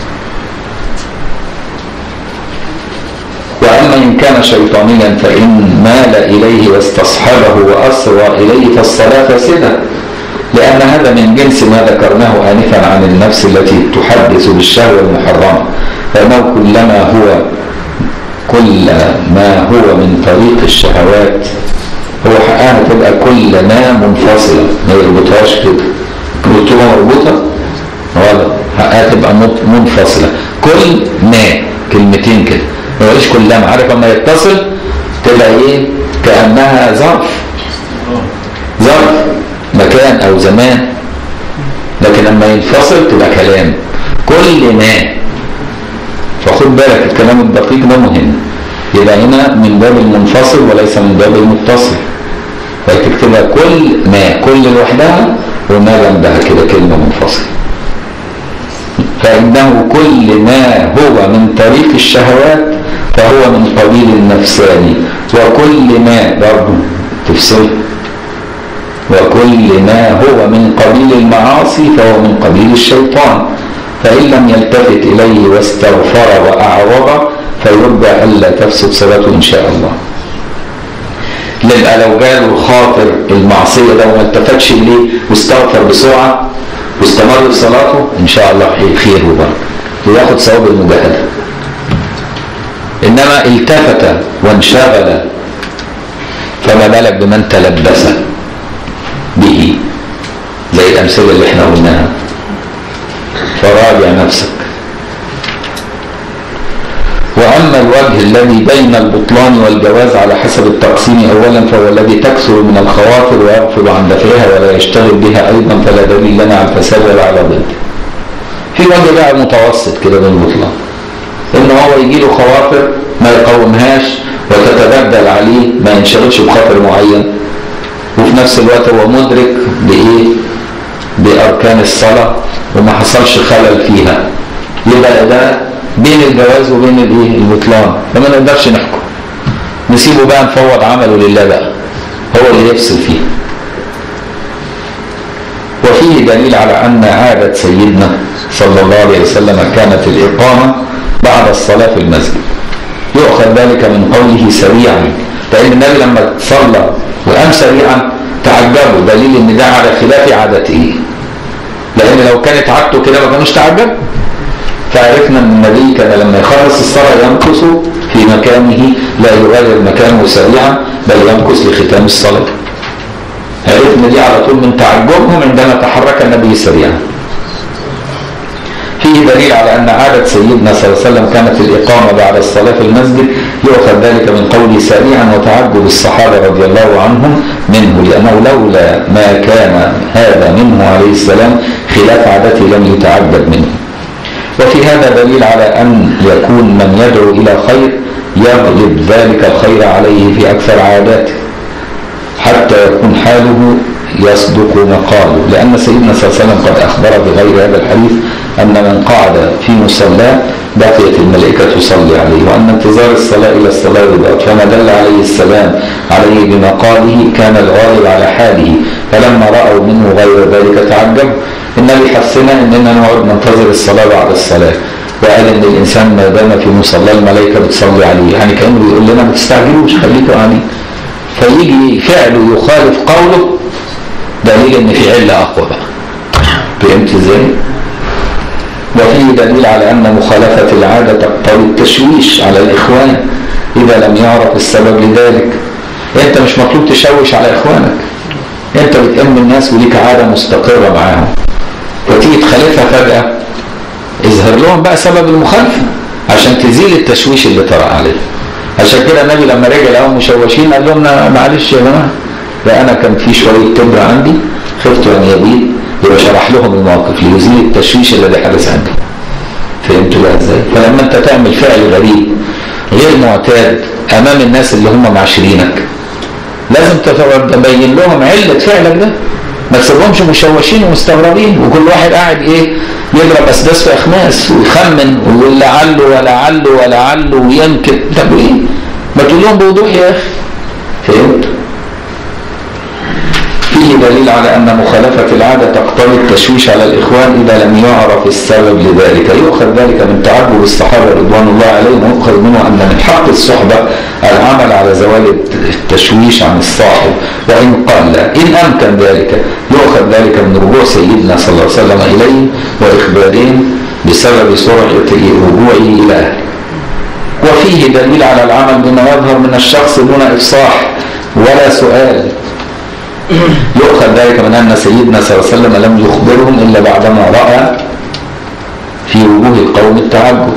وأما إن كان شيطانيا فإن مال إليه واستصحبه وأسرى إليه فالصلاة فاسدة لأن هذا من جنس ما ذكرناه آنفا عن النفس التي تحدث بالشهوة المحرمة فإنه كلما هو كل ما هو من طريق الشهوات هو حقها تبقى كل ما منفصلة ما يربطهاش كده ربطوها مربوطة غلط حقها تبقى منفصلة كل ما كلمتين كده ما يقولش كلما عارف لما يتصل تبقى ايه كأنها ظرف ظرف مكان او زمان لكن لما ينفصل تبقى كلام كل ما فخد بالك الكلام الدقيق ده مهم يبقى هنا من باب المنفصل وليس من باب المتصل فتكتبها كل ما كل لوحدها وما جنبها كده كلمة منفصلة فإنه كل ما هو من طريق الشهوات فهو من قبيل النفساني وكل ما برضه تفصل وكل ما هو من قبيل المعاصي فهو من قبيل الشيطان فإن لم يلتفت إليه واستغفر وأعرض فيرجى ألا تفسد صلاته إن شاء الله يبقى لو جاله خاطر المعصية ده وما التفتش إليه واستغفر بسرعة واستمر في صلاته إن شاء الله خير وبركة وياخد ثواب المجاهدة إنما التفت وانشغل فما بالك بمن تلبس به زي الأمثلة اللي احنا قلناها فراجع نفسك وأما الوجه الذي بين البطلان والجواز على حسب التقسيم أولا فهو الذي تكثر من الخواطر ويغفل عن دفعها ولا يشتغل بها أيضا فلا دليل لنا على الفساد ولا على ضد في وجه بقى متوسط كده بين البطلان إن هو يجي له خواطر ما يقاومهاش وتتبدل عليه ما ينشغلش بخاطر معين وفي نفس الوقت هو مدرك بإيه بأركان الصلاة وما حصلش خلل فيها يبقى ده بين الجواز وبين الايه البطلان فما نقدرش نحكم نسيبه بقى نفوض عمله لله بقى هو اللي يفصل فيه وفيه دليل على أن عادة سيدنا صلى الله عليه وسلم كانت الإقامة بعد الصلاة في المسجد يؤخذ ذلك من قوله سريعا لأن النبي لما صلى وقام سريعا تعجبوا دليل ان ده على خلاف عادته لان لو كانت عادته كده ما كانوش تعجبوا فعرفنا ان النبي كان لما يخلص الصلاه يمكث في مكانه لا يغير مكانه سريعا بل يمكث لختام الصلاه عرفنا دي على طول من تعجبهم عندما تحرك النبي سريعا فيه دليل على أن عادة سيدنا صلى الله عليه وسلم كانت الإقامة بعد الصلاة في المسجد يؤخذ ذلك من قوله سريعا وتعجب الصحابة رضي الله عنهم منه لأنه لولا ما كان هذا منه عليه السلام خلاف عادته لم يتعجب منه وفي هذا دليل على أن يكون من يدعو إلى خير يغلب ذلك الخير عليه في أكثر عاداته حتى يكون حاله يصدق مقاله لأن سيدنا صلى الله عليه وسلم قد أخبر بغير هذا الحديث أن من قعد في مصلاه بقيت الملائكة تصلي عليه وأن انتظار الصلاة إلى الصلاة رباط فما دل عليه السلام عليه بمقاله كان الغالب على حاله فلما رأوا منه غير ذلك تعجب النبي حثنا أننا نقعد ننتظر الصلاة بعد الصلاة وقال ان الانسان ما دام في مصلى الملائكه بتصلي عليه يعني كانه بيقول لنا ما تستعجلوش خليكم قاعدين فيجي فعله يخالف قوله دليل ان في عله اقوى بقى فهمت ازاي؟ وفيه دليل على ان مخالفه العاده تقتضي التشويش على الاخوان اذا لم يعرف السبب لذلك انت مش مطلوب تشوش على اخوانك انت بتأم الناس وليك عاده مستقره معاهم وتيجي تخالفها فجاه اظهر لهم بقى سبب المخالفه عشان تزيل التشويش اللي طرأ عليه عشان كده النبي لما رجع لهم مشوشين قال لهم معلش يا جماعه ده انا كان في شويه تبر عندي خفت ان يبيد يبقى شرح لهم الموقف ليزيل التشويش الذي حدث عندهم فهمتوا بقى ازاي؟ فلما انت تعمل فعل غريب غير معتاد امام الناس اللي هم معاشرينك لازم تبين لهم علة فعلك ده ما تسيبهمش مشوشين ومستغربين وكل واحد قاعد ايه يضرب اسداس في اخماس ويخمن ويقول لعله ولعله ولعله ويمكن طب ايه؟ ما تقول لهم بوضوح يا اخي فهمت؟ فيه دليل على أن مخالفة العادة تقتضي التشويش على الإخوان إذا لم يعرف السبب لذلك يؤخذ ذلك من تعجب الصحابة رضوان الله عليهم ويؤخذ منه أن من حق الصحبة العمل على زوال التشويش عن الصاحب وإن قل إن أمكن ذلك يؤخذ ذلك من رجوع سيدنا صلى الله عليه وسلم إليه وإخبارهم بسبب سرعة رجوعه إلى أهله وفيه دليل على العمل بما يظهر من الشخص دون إفصاح ولا سؤال يؤخذ ذلك من أن سيدنا صلى الله عليه وسلم لم يخبرهم إلا بعدما رأى في وجوه القوم التعجب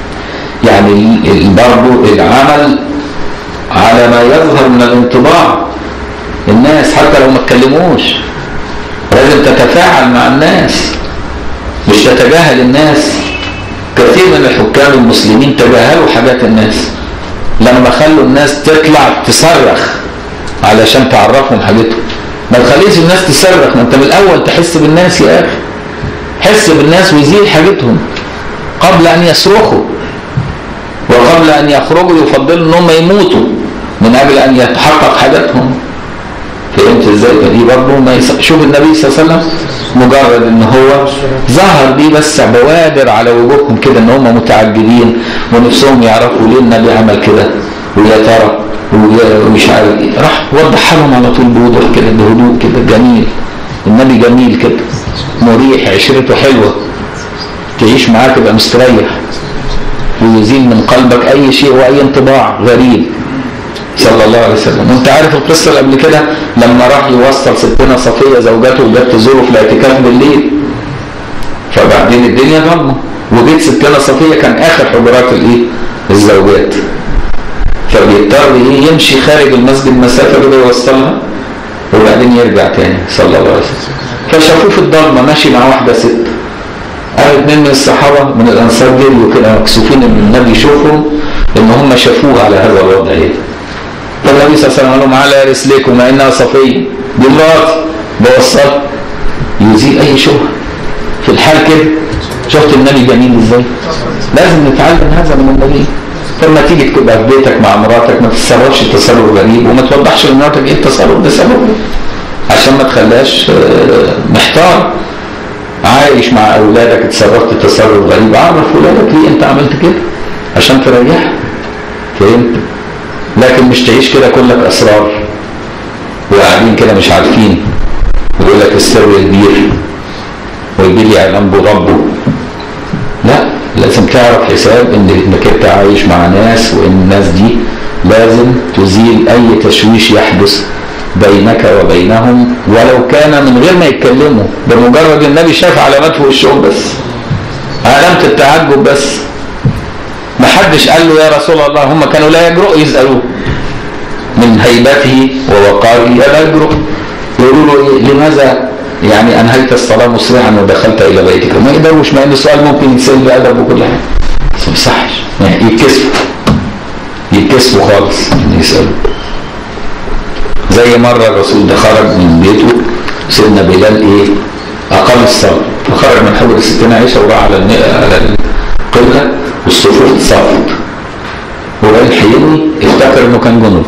يعني برضو العمل على ما يظهر من الانطباع الناس حتى لو ما اتكلموش لازم تتفاعل مع الناس مش تتجاهل الناس كثير من الحكام المسلمين تجاهلوا حاجات الناس لما خلوا الناس تطلع تصرخ علشان تعرفهم حاجتهم ما تخليش الناس تصرخ ما انت من الاول تحس بالناس يا اخي حس بالناس ويزيل حاجتهم قبل ان يصرخوا وقبل ان يخرجوا يفضلوا ان هم يموتوا من اجل ان يتحقق حاجتهم فهمت ازاي فدي برضه ما يص... شوف النبي صلى الله عليه وسلم مجرد ان هو ظهر بيه بس بوادر على وجوههم كده ان هم متعجبين ونفسهم يعرفوا ليه النبي عمل كده ويا ترى ومش عارف ايه راح وضح لهم على طول بوضوح كده بهدوء كده جميل النبي جميل كده مريح عشرته حلوه تعيش معاه تبقى مستريح ويزيل من قلبك اي شيء واي انطباع غريب صلى الله عليه وسلم وانت عارف القصه اللي قبل كده لما راح يوصل ستنا صفيه زوجته وجت تزوره في الاعتكاف بالليل فبعدين الدنيا ضلمه وبيت ستنا صفيه كان اخر حجرات الايه الزوجات فبيضطر ايه يمشي خارج المسجد مسافه كده يوصلها وبعدين يرجع تاني صلى الله عليه وسلم فشافوه في الضلمه ماشي مع واحده ست قال اتنين من الصحابه من الانصار جريوا كده مكسوفين ان النبي يشوفهم ان هم شافوه على هذا الوضع ايه فالنبي صلى الله عليه وسلم قال لهم على رسلكم انها صفيه دي مراتي بوصل يزيل اي شبهه في الحال كده شفت النبي جميل ازاي لازم نتعلم هذا من النبي لما تيجي تبقى في بيتك مع مراتك ما تتصرفش تصرف غريب وما توضحش لمراتك ايه التصرف ده سببه عشان ما تخليهاش محتار عايش مع اولادك اتصرفت تصرف غريب عرف ولادك ليه انت عملت كده عشان تريح فهمت لكن مش تعيش كده كلك اسرار وقاعدين كده مش عارفين ويقول لك السر كبير ويجي لي اعلان بربه لا لازم تعرف حساب ان انك انت عايش مع ناس وان الناس دي لازم تزيل اي تشويش يحدث بينك وبينهم ولو كان من غير ما يتكلموا بمجرد النبي شاف علامات في وشهم بس علامة التعجب بس ما حدش قال له يا رسول الله هم كانوا لا يجرؤوا يسألوه من هيبته ووقاره لا يجرؤ يقولوا له إيه لماذا يعني انهيت الصلاه مسرعا ودخلت الى بيتك ما يقدروش مع ان السؤال ممكن يتسال بادب وكل حاجه بس ما يصحش يتكسفوا يتكسفوا خالص ان يسالوا زي مره الرسول ده خرج من بيته سيدنا بلال ايه اقام الصلاه فخرج من حجر ستنا عائشه وراح على على القبله والصفوف اتصفت وبعدين حيني افتكر انه كان جنوب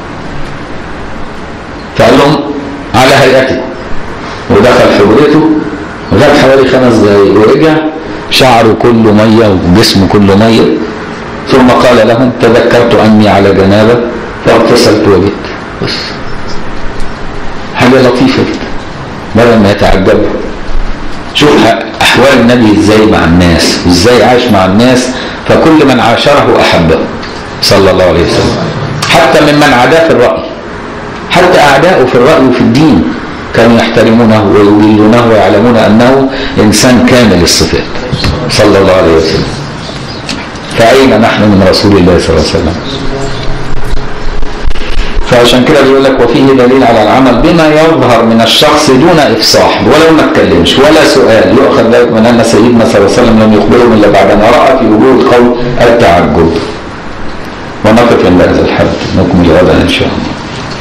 فقال لهم على هيئتكم ودخل حجرته غاب حوالي خمس دقايق ورجع شعره كله ميه وجسمه كله ميه ثم قال لهم تذكرت اني على جنابه فاغتسلت وجئت بس حاجه لطيفه كده بدل ما يتعجبوا شوف احوال النبي ازاي مع الناس وازاي عاش مع الناس فكل من عاشره احبه صلى الله عليه وسلم حتى ممن عاداه في الراي حتى اعداؤه في الراي وفي الدين كانوا يحترمونه ويجلونه ويعلمون انه انسان كامل الصفات صلى الله عليه وسلم فاين نحن من رسول الله صلى الله عليه وسلم فعشان كده بيقول لك وفيه دليل على العمل بما يظهر من الشخص دون افصاح ولو ما اتكلمش ولا سؤال يؤخذ ذلك من ان سيدنا صلى الله عليه وسلم لم يخبرهم الا بعد ما راى في وجوه القول التعجب ونقف عند هذا الحد نكمل غدا ان شاء الله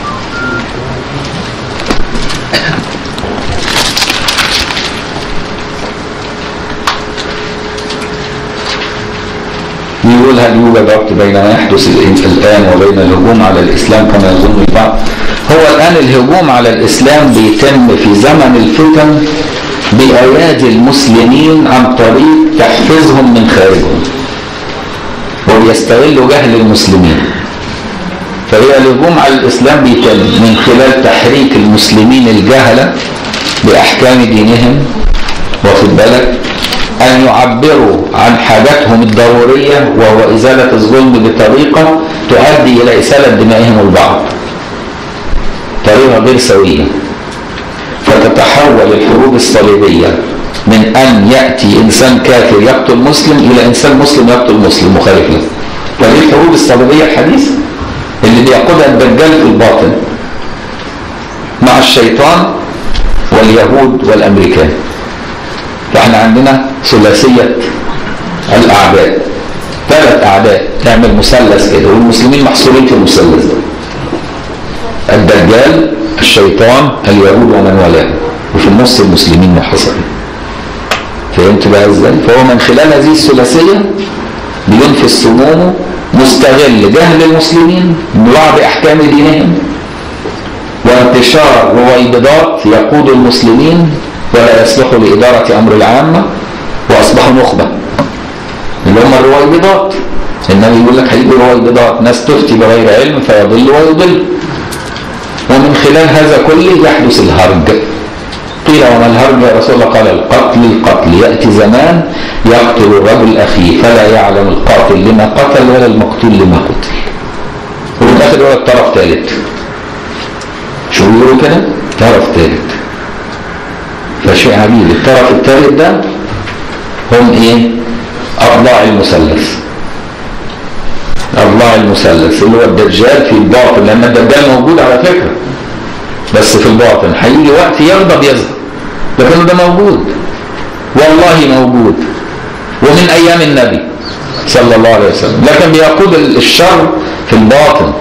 يقول هل يوجد ربط بين ما يحدث الآن وبين الهجوم على الإسلام كما يظن البعض هو الآن الهجوم على الإسلام بيتم في زمن الفتن بأيادي المسلمين عن طريق تحفيزهم من خارجهم وبيستغلوا جهل المسلمين فهي الهجوم على الإسلام بيتم من خلال تحريك المسلمين الجهلة بأحكام دينهم واخد بالك أن يعبروا عن حاجاتهم الضرورية وهو إزالة الظلم بطريقة تؤدي إلى إسالة دمائهم البعض طريقة غير سوية فتتحول الحروب الصليبية من أن يأتي إنسان كافر يقتل مسلم إلى إنسان مسلم يقتل مسلم مخالف له ودي الحروب الصليبية الحديثة اللي بيقودها الدجال في الباطن مع الشيطان واليهود والأمريكان فاحنا عندنا ثلاثية الأعداء ثلاث أعداء نعمل مثلث كده والمسلمين محصورين في المثلث ده الدجال الشيطان اليهود ومن والاه وفي النص المسلمين محاصرين فهمت بقى ازاي؟ فهو من خلال هذه الثلاثية بينفذ سمومه مستغل جهل المسلمين ببعض أحكام دينهم وانتشار رويبضات يقود المسلمين ولا يصلحوا لإدارة أمر العامة وأصبحوا نخبة اللي هم الرويبضات النبي يقول لك هيجوا رويبضات ناس تفتي بغير علم فيضل ويضل ومن خلال هذا كله يحدث الهرج قيل وما الهرج يا رسول الله قال القتل القتل يأتي زمان يقتل الرجل أخيه فلا يعلم القاتل لما قتل ولا المقتول لما قتل وفي الآخر يقول طرف ثالث شو بيقولوا كده؟ طرف ثالث فشيء عجيب الطرف الثالث ده هم ايه اضلاع المثلث اضلاع المثلث اللي هو الدجال في الباطن لان الدجال موجود على فكره بس في الباطن هيجي وقت يغضب يظهر لكن ده موجود والله موجود ومن ايام النبي صلى الله عليه وسلم لكن بيقود الشر في الباطن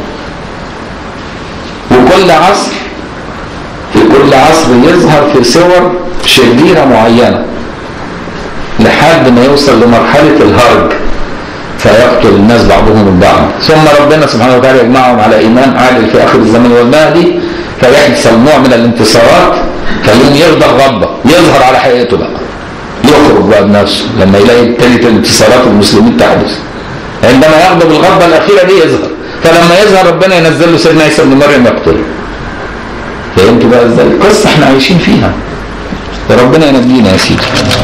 وكل عصر في كل عصر يظهر في صور شريرة معينة لحد ما يوصل لمرحلة الهرج فيقتل الناس بعضهم البعض ثم ربنا سبحانه وتعالى يجمعهم على إيمان عادل في آخر الزمن والمهدي فيحصل نوع من الانتصارات فيوم يغضب غضبة يظهر على حقيقته بقى يخرج بقى بنفسه لما يلاقي ابتدت الانتصارات المسلمين تحدث عندما يغضب الغضبة الأخيرة دي يظهر فلما يظهر ربنا ينزل له سيدنا عيسى بن مريم يقتله فهمت بقى ازاي؟ قصة احنا عايشين فيها وربنا ينجينا يا سيدي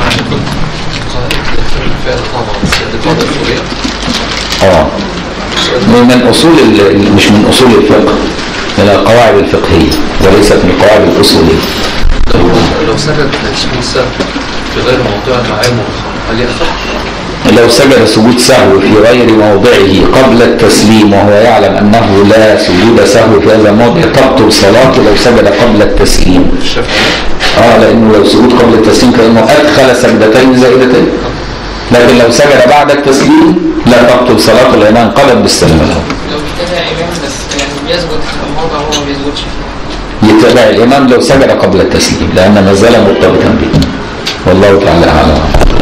اه من اصول ال- مش من اصول الفقه من القواعد الفقهيه وليست من القواعد الاصوليه لو لو سجد سجود سهو في غير موضوع مع علمه هل يخطأ؟ لو سجد سجود سهو في غير موضعه قبل التسليم وهو يعلم انه لا سجود سهو في هذا الموضع تبطل صلاته لو سجد قبل التسليم الشافعي اه لانه لو سجود قبل التسليم كانه ادخل سجدتين زائدتين لكن لو سجد بعد التسليم لا تبطل صلاته لانها انقلب بالسلام له لو ابتدى إمام بس يعني بيسجد في موضع هو ما بيسجدش فيه يتبع الامام لو سجد قبل التسليم لان ما زال مرتبطا به والله تعالى اعلم